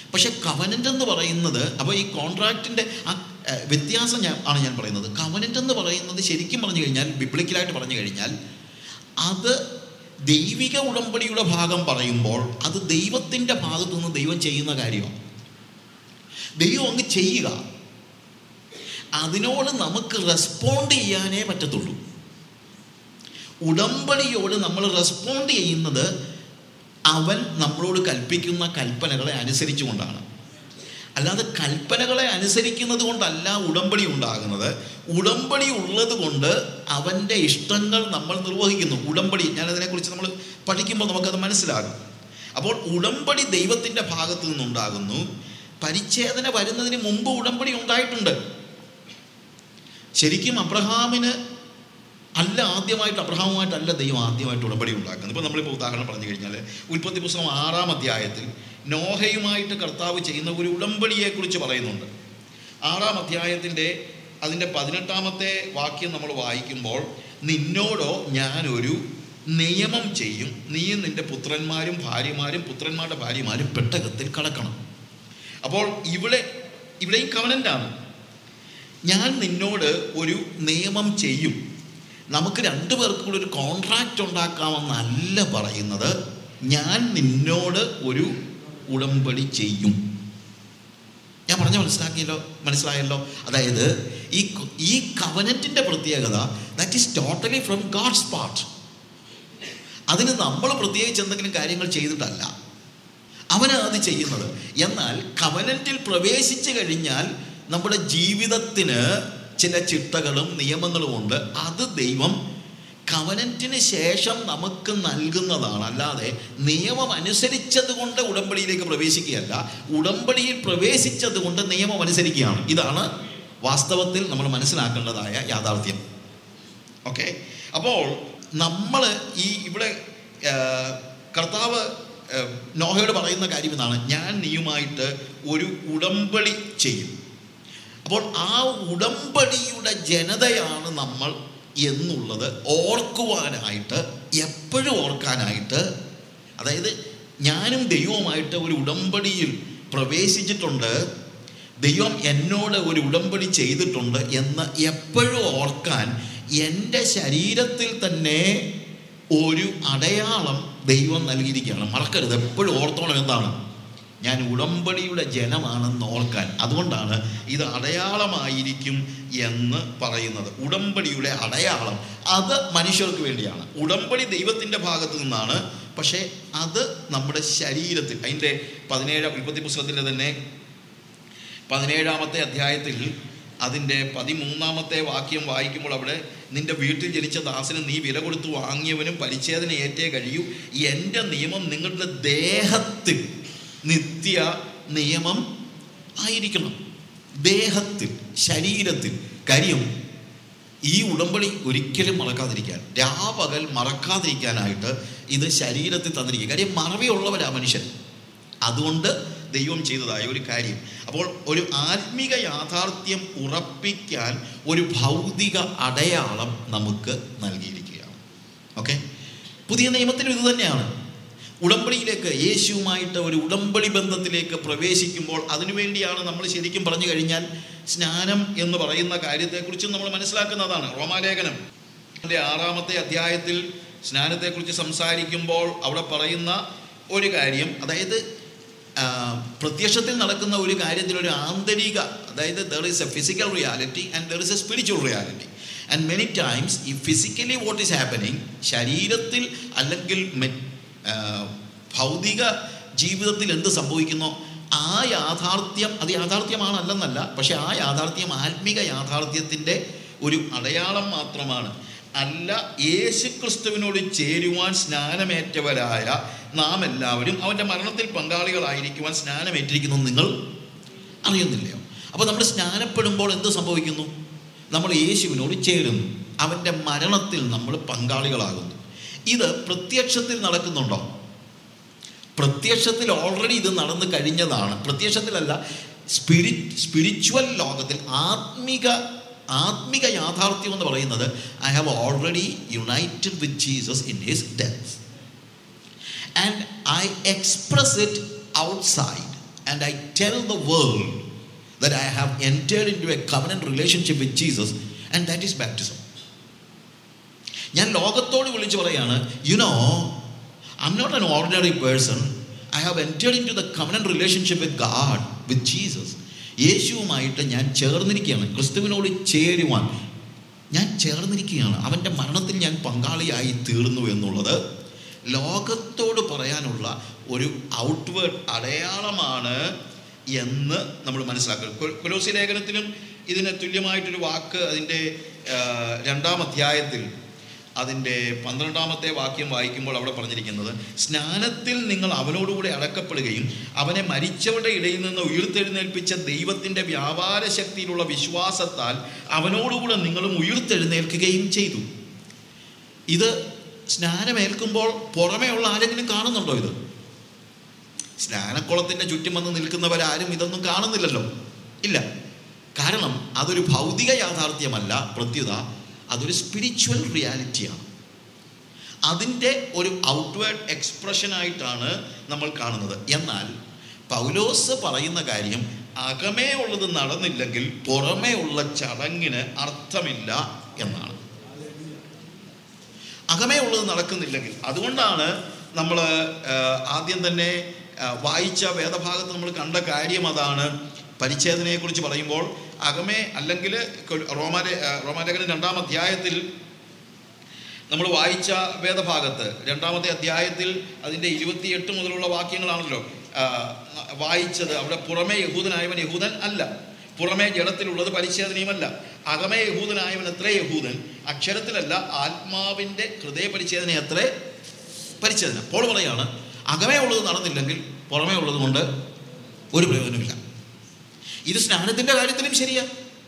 പക്ഷെ കവനൻ്റ് എന്ന് പറയുന്നത് അപ്പോൾ ഈ കോൺട്രാക്റ്റിൻ്റെ ആ ഏഹ്, വ്യത്യാസം ഞാൻ ആണ് ഞാൻ പറയുന്നത് കവനൻ്റ് എന്ന് പറയുന്നത് ശരിക്കും പറഞ്ഞു കഴിഞ്ഞാൽ ബിബ്ലിക്കലായിട്ട് പറഞ്ഞു കഴിഞ്ഞാൽ അത് ദൈവിക ഉടമ്പടിയുടെ ഭാഗം പറയുമ്പോൾ അത് ദൈവത്തിൻ്റെ ഭാഗത്തു നിന്ന് ദൈവം ചെയ്യുന്ന കാര്യമാണ് ദൈവം അങ്ങ് ചെയ്യുക അതിനോട് നമുക്ക് റെസ്പോണ്ട് ചെയ്യാനേ പറ്റത്തുള്ളൂ ഉടമ്പടിയോട് നമ്മൾ റെസ്പോണ്ട് ചെയ്യുന്നത് അവൻ നമ്മളോട് കൽപ്പിക്കുന്ന കൽപ്പനകളെ അനുസരിച്ചുകൊണ്ടാണ് അല്ലാതെ കൽപ്പനകളെ അനുസരിക്കുന്നത് കൊണ്ടല്ല ഉടമ്പടി ഉണ്ടാകുന്നത് ഉടമ്പടി ഉള്ളത് കൊണ്ട് അവൻ്റെ ഇഷ്ടങ്ങൾ നമ്മൾ നിർവഹിക്കുന്നു ഉടമ്പടി ഞാനതിനെക്കുറിച്ച് നമ്മൾ പഠിക്കുമ്പോൾ നമുക്കത് മനസ്സിലാകും അപ്പോൾ ഉടമ്പടി ദൈവത്തിൻ്റെ ഭാഗത്തു നിന്നുണ്ടാകുന്നു പരിച്ഛേദന വരുന്നതിന് മുമ്പ് ഉടമ്പടി ഉണ്ടായിട്ടുണ്ട് ശരിക്കും അബ്രഹാമിന് അല്ല ആദ്യമായിട്ട് അബ്രഹാമുമായിട്ടല്ല ദൈവം ആദ്യമായിട്ട് ഉടമ്പടി ഉണ്ടാക്കുന്നത് ഇപ്പോൾ നമ്മളിപ്പോൾ ഉദാഹരണം പറഞ്ഞു കഴിഞ്ഞാൽ ഉൽപ്പത്തി പുസ്തകം ആറാം അധ്യായത്തിൽ നോഹയുമായിട്ട് കർത്താവ് ചെയ്യുന്ന ഒരു ഉടമ്പടിയെക്കുറിച്ച് പറയുന്നുണ്ട് ആറാം അധ്യായത്തിൻ്റെ അതിൻ്റെ പതിനെട്ടാമത്തെ വാക്യം നമ്മൾ വായിക്കുമ്പോൾ നിന്നോടോ ഞാനൊരു നിയമം ചെയ്യും നീയും നിൻ്റെ പുത്രന്മാരും ഭാര്യമാരും പുത്രന്മാരുടെ ഭാര്യമാരും പെട്ടകത്തിൽ കടക്കണം അപ്പോൾ ഇവിടെ ഇവിടെയും കവനൻ്റാണ് ഞാൻ നിന്നോട് ഒരു നിയമം ചെയ്യും നമുക്ക് രണ്ടു പേർക്കും കൂടി ഒരു കോൺട്രാക്റ്റ് ഉണ്ടാക്കാമെന്നല്ല പറയുന്നത് ഞാൻ നിന്നോട് ഒരു ഉടമ്പടി ചെയ്യും ഞാൻ പറഞ്ഞ മനസ്സിലാക്കിയല്ലോ മനസ്സിലായല്ലോ അതായത് ഈ ഈ കവനറ്റിൻ്റെ പ്രത്യേകത that is totally from God's part അതിന് നമ്മൾ പ്രത്യേകിച്ച് എന്തെങ്കിലും കാര്യങ്ങൾ ചെയ്തിട്ടല്ല അവനാണ് അത് ചെയ്യുന്നത് എന്നാൽ കവനറ്റിൽ പ്രവേശിച്ചു കഴിഞ്ഞാൽ നമ്മുടെ ജീവിതത്തിന് ചില ചിട്ടകളും നിയമങ്ങളും ഉണ്ട് അത് ദൈവം കവനറ്റിന് ശേഷം നമുക്ക് നൽകുന്നതാണ് അല്ലാതെ നിയമം അനുസരിച്ചത് കൊണ്ട് ഉടമ്പടിയിലേക്ക് പ്രവേശിക്കുകയല്ല ഉടമ്പടിയിൽ പ്രവേശിച്ചത് കൊണ്ട് നിയമം അനുസരിക്കുകയാണ് ഇതാണ് വാസ്തവത്തിൽ നമ്മൾ മനസ്സിലാക്കേണ്ടതായ യാഥാർത്ഥ്യം ഓക്കെ അപ്പോൾ നമ്മൾ ഈ ഇവിടെ ആ, കർത്താവ് ആ, നോഹയോട് പറയുന്ന കാര്യം ഇതാണ് ഞാൻ നീയുമായിട്ട് ഒരു ഉടമ്പടി ചെയ്യും അപ്പോൾ ആ ഉടമ്പടിയുടെ ജനതയാണ് നമ്മൾ എന്നുള്ളത് ഓർക്കുവാനായിട്ട് എപ്പോഴും ഓർക്കാനായിട്ട് അതായത് ഞാനും ദൈവവുമായിട്ട് ഒരു ഉടമ്പടിയിൽ പ്രവേശിച്ചിട്ടുണ്ട് ദൈവം എന്നോട് ഒരു ഉടമ്പടി ചെയ്തിട്ടുണ്ട് എന്ന് എപ്പോഴും ഓർക്കാൻ എൻ്റെ ശരീരത്തിൽ തന്നെ ഒരു അടയാളം ദൈവം നൽകിയിരിക്കുകയാണ് മറക്കരുത് എപ്പോഴും ഓർത്തോണം എന്താണ് ഞാൻ ഉടമ്പടിയുടെ ജനമാണെന്ന് ഓർക്കാൻ അതുകൊണ്ടാണ് ഇത് അടയാളമായിരിക്കും എന്ന് പറയുന്നത് ഉടമ്പടിയുടെ അടയാളം അത് മനുഷ്യർക്ക് വേണ്ടിയാണ് ഉടമ്പടി ദൈവത്തിൻ്റെ ഭാഗത്തു നിന്നാണ് പക്ഷേ അത് നമ്മുടെ ശരീരത്തിൽ അതിൻ്റെ പതിനേഴാം ഉൽപ്പത്തി പുസ്തകത്തിൻ്റെ തന്നെ പതിനേഴാമത്തെ അധ്യായത്തിൽ അതിൻ്റെ പതിമൂന്നാമത്തെ വാക്യം വായിക്കുമ്പോൾ അവിടെ നിന്റെ വീട്ടിൽ ജനിച്ച ദാസന് നീ വില കൊടുത്ത് വാങ്ങിയവനും പരിച്ഛേദന ഏറ്റേ കഴിയൂ എൻ്റെ നിയമം നിങ്ങളുടെ ദേഹത്തിൽ നിത്യ നിയമം ആയിരിക്കണം ദേഹത്തിൽ ശരീരത്തിൽ കാര്യം ഈ ഉടമ്പടി ഒരിക്കലും മറക്കാതിരിക്കാൻ രാപകൽ മറക്കാതിരിക്കാനായിട്ട് ഇത് ശരീരത്തിൽ തന്നിരിക്കുക കാര്യം മറവിയുള്ളവരാ മനുഷ്യൻ അതുകൊണ്ട് ദൈവം ചെയ്തതായ ഒരു കാര്യം അപ്പോൾ ഒരു ആത്മീക യാഥാർത്ഥ്യം ഉറപ്പിക്കാൻ ഒരു ഭൗതിക അടയാളം നമുക്ക് നൽകിയിരിക്കുകയാണ് ഓക്കെ പുതിയ നിയമത്തിലും ഇത് തന്നെയാണ് ഉടമ്പടിയിലേക്ക് യേശുവുമായിട്ട് ഒരു ഉടമ്പടി ബന്ധത്തിലേക്ക് പ്രവേശിക്കുമ്പോൾ അതിനുവേണ്ടിയാണ് നമ്മൾ ശരിക്കും പറഞ്ഞു കഴിഞ്ഞാൽ സ്നാനം എന്ന് പറയുന്ന കാര്യത്തെക്കുറിച്ച് നമ്മൾ മനസ്സിലാക്കുന്നതാണ് റോമാലേഖനം അതിൻ്റെ ആറാമത്തെ അധ്യായത്തിൽ സ്നാനത്തെക്കുറിച്ച് സംസാരിക്കുമ്പോൾ അവിടെ പറയുന്ന ഒരു കാര്യം അതായത് ആ, പ്രത്യക്ഷത്തിൽ നടക്കുന്ന ഒരു കാര്യത്തിൽ ഒരു ആന്തരിക അതായത് there is a physical reality and there is a spiritual reality and many times ഈ ഫിസിക്കലി വാട്ട് ഈസ് ഹാപ്പനിങ് ശരീരത്തിൽ അല്ലെങ്കിൽ മെ- ആ, ഭൗതിക ജീവിതത്തിൽ എന്ത് സംഭവിക്കുന്നോ ആ യാഥാർത്ഥ്യം അത് യാഥാർത്ഥ്യമാണല്ലെന്നല്ല പക്ഷെ ആ യാഥാർത്ഥ്യം ആത്മീക യാഥാർത്ഥ്യത്തിൻ്റെ ഒരു അടയാളം മാത്രമാണ് അല്ല യേശു ക്രിസ്തുവിനോട് ചേരുവാൻ സ്നാനമേറ്റവരായ നാം എല്ലാവരും അവൻ്റെ മരണത്തിൽ പങ്കാളികളായിരിക്കുവാൻ സ്നാനമേറ്റിരിക്കുന്നു നിങ്ങൾ അറിയുന്നില്ലയോ അപ്പോൾ നമ്മൾ സ്നാനപ്പെടുമ്പോൾ എന്ത് സംഭവിക്കുന്നു നമ്മൾ യേശുവിനോട് ചേരുന്നു അവൻ്റെ മരണത്തിൽ നമ്മൾ പങ്കാളികളാകുന്നു ഇത് പ്രത്യക്ഷത്തിൽ നടക്കുന്നുണ്ടോ പ്രത്യക്ഷത്തിൽ ഓൾറെഡി ഇത് നടന്നു കഴിഞ്ഞതാണ് പ്രത്യക്ഷത്തിലല്ല സ്പിരിറ്റ് സ്പിരിച്വൽ ലോകത്തിൽ ആത്മിക ആത്മിക യാഥാർത്ഥ്യം എന്ന് പറയുന്നത് I have already united with Jesus in his death and I express it outside and I tell the world that I have entered into a covenant relationship with Jesus, and that is baptism. ഞാൻ ലോകത്തോട് വിളിച്ചു പറയാണ് you know I'm not an ordinary person I have entered into the covenant relationship with God with Jesus യേശുവുമായിട്ട് ഞാൻ ചേർന്നിരിക്കുകയാണ് ക്രിസ്തുവിനോട് ചേരുവാൻ ഞാൻ ചേർന്നിരിക്കുകയാണ് അവൻ്റെ മരണത്തിൽ ഞാൻ പങ്കാളിയായി തീർന്നു എന്നുള്ളത് ലോകത്തോട് പറയാനുള്ള ഒരു ഔട്ട്വേർഡ് അടയാളമാണ് എന്ന് നമ്മൾ മനസ്സിലാക്കുക കൊ- കൊലോസി ലേഖനത്തിലും ഇതിന് തുല്യമായിട്ടൊരു വാക്ക് അതിൻ്റെ ആ, രണ്ടാം അധ്യായത്തിൽ അതിൻ്റെ പന്ത്രണ്ടാമത്തെ വാക്യം വായിക്കുമ്പോൾ അവിടെ പറഞ്ഞിരിക്കുന്നത് സ്നാനത്തിൽ നിങ്ങൾ അവനോടുകൂടെ അടക്കപ്പെടുകയും അവനെ മരിച്ചവരുടെ ഇടയിൽ നിന്ന് ഉയർത്തെഴുന്നേൽപ്പിച്ച ദൈവത്തിൻ്റെ വ്യാപാര ശക്തിയിലുള്ള വിശ്വാസത്താൽ അവനോടുകൂടെ നിങ്ങളും ഉയർത്തെഴുന്നേൽക്കുകയും ചെയ്തു ഇത് സ്നാനമേൽക്കുമ്പോൾ പുറമേ ഉള്ള ആരെങ്കിലും കാണുന്നുണ്ടോ ഇത് സ്നാനക്കുളത്തിൻ്റെ ചുറ്റും വന്ന് നിൽക്കുന്നവരാരും ഇതൊന്നും കാണുന്നില്ലല്ലോ ഇല്ല കാരണം അതൊരു ഭൗതിക യാഥാർത്ഥ്യമല്ല പ്രത്യുത അതൊരു സ്പിരിച്വൽ റിയാലിറ്റിയാണ് അതിൻ്റെ ഒരു ഔട്ട്വേർഡ് എക്സ്പ്രഷനായിട്ടാണ് നമ്മൾ കാണുന്നത് എന്നാൽ പൗലോസ് പറയുന്ന കാര്യം അകമേ ഉള്ളത് നടന്നില്ലെങ്കിൽ പുറമേ ഉള്ള ചടങ്ങിന് അർത്ഥമില്ല എന്നാണ് അകമേ ഉള്ളത് നടക്കുന്നില്ലെങ്കിൽ അതുകൊണ്ടാണ് നമ്മൾ ആദ്യം തന്നെ ആ, വായിച്ച വേദഭാഗത്ത് നമ്മൾ കണ്ട കാര്യം അതാണ് പരിച്ഛേദനയെക്കുറിച്ച് പറയുമ്പോൾ അകമേ അല്ലെങ്കിൽ റോമാലെ റോമാലേഖന രണ്ടാം അധ്യായത്തിൽ നമ്മൾ വായിച്ച വേദഭാഗത്ത് രണ്ടാമത്തെ അധ്യായത്തിൽ അതിൻ്റെ ഇരുപത്തിയെട്ട് മുതലുള്ള വാക്യങ്ങളാണല്ലോ ആ, വായിച്ചത് അവിടെ പുറമേ യഹൂദനായവൻ യഹൂദൻ അല്ല പുറമേ ജഡത്തിലുള്ളത് പരിച്ഛേദനയുമല്ല അകമേ യഹൂദനായവൻ എത്ര യഹൂദൻ അക്ഷരത്തിലല്ല ആത്മാവിൻ്റെ ഹൃദയ പരിച്ഛേദന എത്ര പരിച്ഛേദന പോൾ പറയാണ് അകമേ ഉള്ളത് നടന്നില്ലെങ്കിൽ പുറമേ ഉള്ളത് കൊണ്ട് ഒരു പ്രയോജനമില്ല ഇത് സ്നാനത്തിൻ്റെ കാര്യത്തിലും ശരിയാ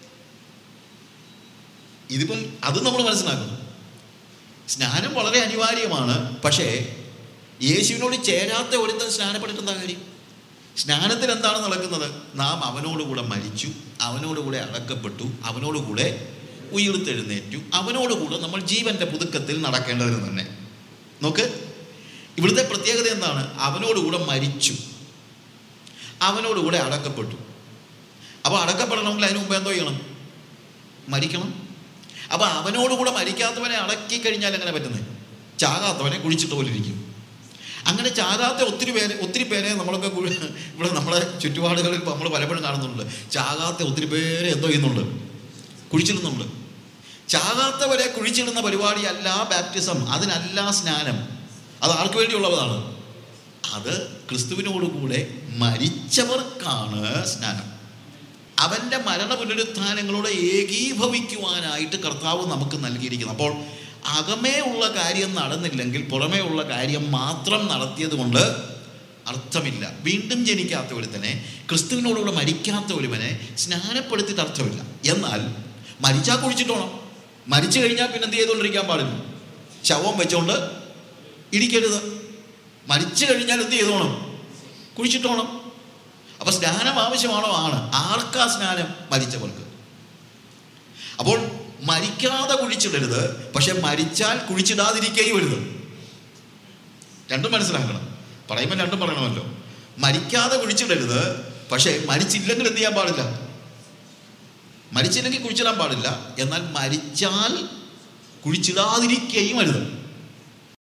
ഇതിപ്പം അത് നമ്മൾ മനസ്സിലാക്കണം സ്നാനം വളരെ അനിവാര്യമാണ് പക്ഷേ യേശുവിനോട് ചേരാത്ത ഒരുത്തൻ സ്നാനപ്പെട്ടിട്ട് എന്താ കാര്യം സ്നാനത്തിൽ എന്താണ് നടക്കുന്നത് നാം അവനോടുകൂടെ മരിച്ചു അവനോടുകൂടെ അടക്കപ്പെട്ടു അവനോടുകൂടെ ഉയർത്തെഴുന്നേറ്റു അവനോടുകൂടെ നമ്മൾ ജീവന്റെ പുതുക്കത്തിൽ നടക്കേണ്ടതിന് തന്നെ നോക്ക് ഇവിടുത്തെ പ്രത്യേകത എന്താണ് അവനോടുകൂടെ മരിച്ചു അവനോടുകൂടെ അടക്കപ്പെട്ടു അപ്പോൾ അടക്കപ്പെടണമെങ്കിൽ അതിന് മുമ്പ് എന്തോ ചെയ്യണം മരിക്കണം അപ്പോൾ അവനോടുകൂടെ മരിക്കാത്തവനെ അടക്കി കഴിഞ്ഞാൽ എങ്ങനെ പറ്റുന്നത് ചാകാത്തവനെ കുഴിച്ചിട്ട് പോലെ ഇരിക്കും അങ്ങനെ ചാകാത്ത ഒത്തിരി പേരെ ഒത്തിരി പേരെ നമ്മളൊക്കെ കുഴി- ഇവിടെ നമ്മുടെ ചുറ്റുപാടുകളിൽ നമ്മൾ പലപ്പോഴും കാണുന്നുണ്ട് ചാകാത്ത ഒത്തിരി പേരെ എന്തോ ചെയ്യുന്നുണ്ട് കുഴിച്ചിടുന്നുണ്ട് ചാകാത്തവരെ കുഴിച്ചിടുന്ന പരിപാടിയല്ല ബാപ്റ്റിസം അതിനല്ല സ്നാനം അത് ആർക്ക് വേണ്ടിയുള്ളതാണ് അത് ക്രിസ്തുവിനോടുകൂടെ മരിച്ചവർക്കാണ് സ്നാനം അവൻ്റെ മരണ പുനരുത്ഥാനങ്ങളോട് ഏകീഭവിക്കുവാനായിട്ട് കർത്താവ് നമുക്ക് നൽകിയിരിക്കുന്നു അപ്പോൾ അകമേ ഉള്ള കാര്യം നടന്നില്ലെങ്കിൽ പുറമേ ഉള്ള കാര്യം മാത്രം നടത്തിയത് കൊണ്ട് അർത്ഥമില്ല വീണ്ടും ജനിക്കാത്ത ഒരുത്തനെ ക്രിസ്തുവിനോടുകൂടെ മരിക്കാത്ത ഒരുവനെ സ്നാനപ്പെടുത്തിയിട്ട് അർത്ഥമില്ല എന്നാൽ മരിച്ചാൽ കുഴിച്ചിട്ടോണം മരിച്ചു കഴിഞ്ഞാൽ പിന്നെ എന്ത് ചെയ്തുകൊണ്ടിരിക്കാൻ പാടില്ല ശവം വെച്ചുകൊണ്ട് ഇരിക്കരുത് മരിച്ചു കഴിഞ്ഞാൽ എന്ത് ചെയ്തോണം കുഴിച്ചിട്ടോണം അപ്പൊ സ്നാനം ആവശ്യമാണോ ആണ് ആർക്കാ സ്നാനം മരിച്ചവർക്ക് അപ്പോൾ മരിക്കാതെ കുഴിച്ചിടരുത് പക്ഷെ മരിച്ചാൽ കുഴിച്ചിടാതിരിക്കുകയും വരുത് രണ്ടും മനസ്സിലാക്കണം പറയുമ്പോൾ രണ്ടും പറയണമല്ലോ മരിക്കാതെ കുഴിച്ചിടരുത് പക്ഷേ മരിച്ചില്ലെങ്കിൽ എന്ത് ചെയ്യാൻ പാടില്ല മരിച്ചില്ലെങ്കിൽ കുഴിച്ചിടാൻ പാടില്ല എന്നാൽ മരിച്ചാൽ കുഴിച്ചിടാതിരിക്കുകയും അരുത്